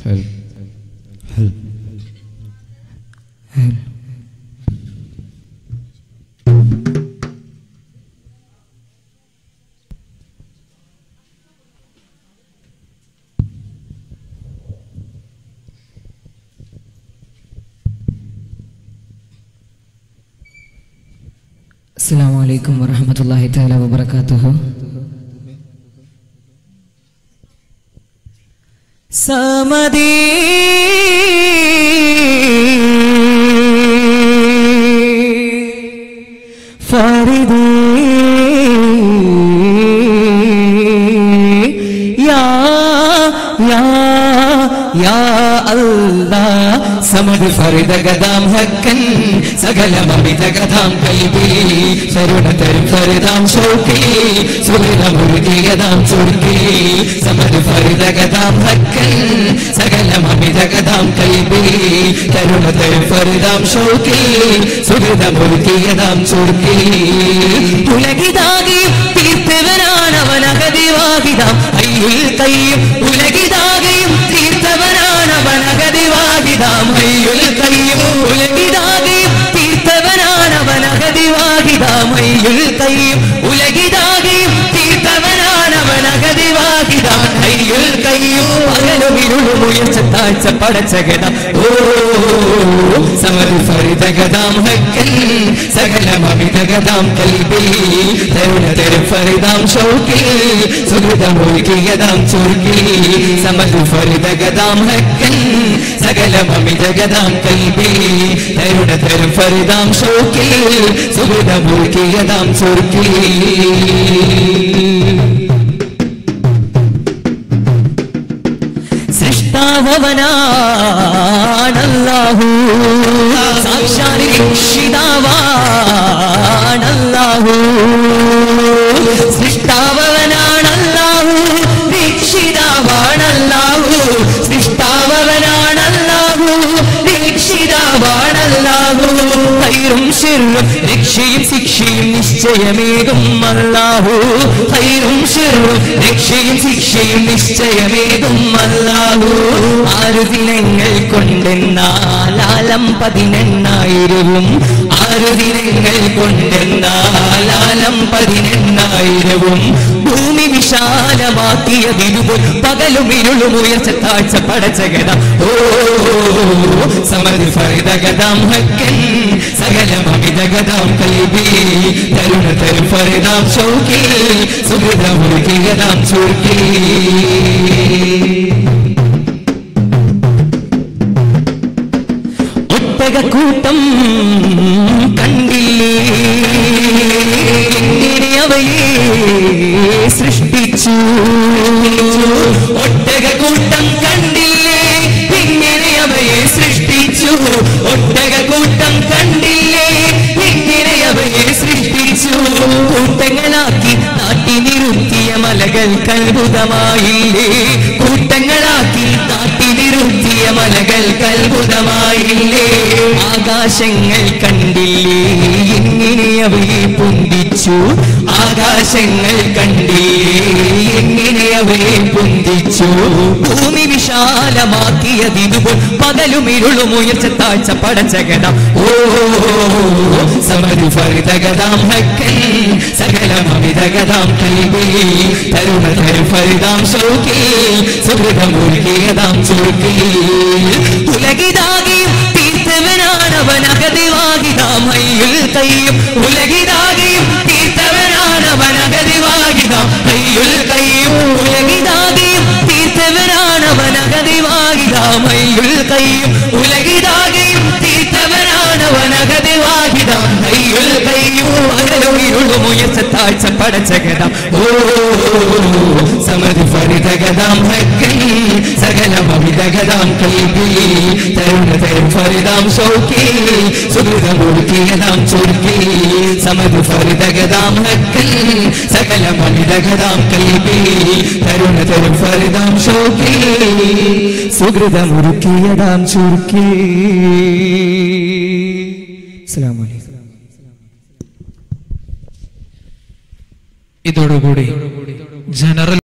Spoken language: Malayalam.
حلو حلو السلام عليكم ورحمة الله تعالى وبركاته സമതീ ഫരിദീ യാ യാ യാ അല്ലാ സമദ് ഫരിദ ഗദാം ഹക്കൻ സകലമമിത ഗദാം കൽബി ശരുണതരും ഫരിദാം ഷൗക്കി സുരിതമുരുകിയതാം ചുരുക്കി സമദ് ഫരിദ ഗദാം ഹക്കൻ സകലമമിത ഗദാം കൽബി കരുണതരും ഫരിദാം ഷൗക്കി സുരിതമുരുകിയതാം ചുരുക്കി ഉലകിതാകി തീർത്തവനാണ് അവനഗതിവാകിതാം അയ്യുൽ കയ്യും ഉലകിതാകയും തീർത്തവനാണ് അവനഗതിവാകിതാം അയ്യുൽ കയ്യും ഉലകിതാകയും തീർത്തവനാണ് അവനഗതിവാകിതാം അയ്യുൽ കയ്യും ഉലകിതാകയും തീർത്തവനാണ് അവനഗതിവാകിതാം അയ്യുൽ കയ്യും പകലും ഇരുളും ഉയർച്ച താഴ്ച പടച്ചകടം ഓ സമരു ഫരിതഗതാം ഹക്കൻ സകലമമിതഗതാം കൽബി തരുണ തരും ഫരിതാം ഷൗക്കി സുഹൃതമൊഴുകിയതാം ചുരുക്കി സമരു ഫരിതഗതാം ഹക്കൻ സകലമമിതഗതാം കൽബി തരുണ തരും ഫരിതാം ഷൗക്കി സുഹൃതമൊഴുകിയതാം ചുരുക്കി സൃഷ്ടാവനാണല്ലാഹു സാക്ഷാൽ രക്ഷിതാവാണല്ലാഹു സൃഷ്ടാവനാണല്ലാഹു രക്ഷിതാവാണല്ലാഹു സൃഷ്ടാവനാണല്ലാഹു രക്ഷിതാവാണല്ലാഹു ഹൈറും ശിറും രക്ഷയും ശിക്ഷയും നിശ്ചയമേകും അല്ലാഹു ഹൈറും ശിറും രക്ഷയും ശിക്ഷയും നിശ്ചയമേകും അല്ലാഹു ആറ് ദിനങ്ങൾ കൊണ്ടെന്നാലാലം പതിനെണ്ണായിരവും ആറ് ദിനങ്ങൾ കൊണ്ടെന്നാലാലം പതിനെണ്ണായിരവും ഭൂമി വിശാലമാക്കിയ വിരുപോൽ പകലും ഇരുളും ഉയർച്ച താഴ്ച പടച്ചകത ഓ സമതി ഫരിതഗതാം ഹക്കൻ സകലമമിതഗതാം കൽബി തരുണ തരു ഫരിതാം ഷൗക്കി സുഹൃതമുരുകിയതാം ചുരുക്കി ഒട്ടകക്കൂട്ടം കണ്ടില്ലേ എങ്ങനെ അവയെ സൃഷ്ടിച്ചു ഒട്ടകക്കൂട്ടം കണ്ടില്ലേ എങ്ങനെ അവയെ സൃഷ്ടിച്ചു ഒട്ടകക്കൂട്ടം കണ്ടില്ലേ എങ്ങനെ അവയെ സൃഷ്ടിച്ചു കൂട്ടങ്ങളാക്കി നാട്ടി നിറുത്തിയ മലകൾ കൽബുതമായില്ലേ കൂട്ടങ്ങളാക്കി നാട്ടി നിറുത്തിയ മലകൾ കൽബുതമായില്ലേ ആകാശങ്ങൾ കണ്ടില്ലേ എങ്ങനെ അവയെ പൊന്തിച്ചു ആകാശങ്ങൾ കണ്ടില്ലേ എങ്ങനെ അവയെ പൊന്തിച്ചു ഭൂമി വിശാലമാക്കിയതിനുപോൽ പകലും ഇരുളും ഉയർച്ച താഴ്ച പടച്ചകടം ഓ സമരു ഫരിതഗതാം ഹക്കൻ സകലമമിതഗതാം കൽബി തരുണ തരു ഫരിതാം ഷൗക്കി സുഹൃതമൊഴുകിയതാം ചുരുക്കി ഉലകിതാകി തീർത്തവനാണവൻ അഗതിവാകിതാം അയ്യുൽ കയ്യും ഉലകിതാകിയും തീർത്തവനാണവൻ അഗതിവാകിതാം അയ്യുൽ കയ്യും ഉലകിതാകിയും തീർത്തവനാണവൻ അഗതിവാകിതാം അയ്യുൽ കയ്യും ഉലകിതാകിയും തീർത്തവനാണവൻ അഗതിവാകിതാം അയ്യുൽ കയ്യും അകലും ഇരുളും ഉയർച്ച താഴ്ച പടച്ചകടം ഓ സമതി ഫരിതഗതാം ഹക്കൻ സകലമമിതഗതാം കൽബി തരുണ തരും ഫരിതാം ഷൗക്കി സുഹൃതമൊഴുക്കിയതാം ചുരുക്കി സമതി ഫരിതഗതാം ഹക്കൻ സകലമമിതഗതാം കൽബി തരുണ തരും ഫരിതാം ഷൗക്കി സുഹൃതമൊഴുക്കിയതാം ചുരുക്കി അസ്സലാമു അലൈക്കും ഇതോടുകൂടി ജനറൽ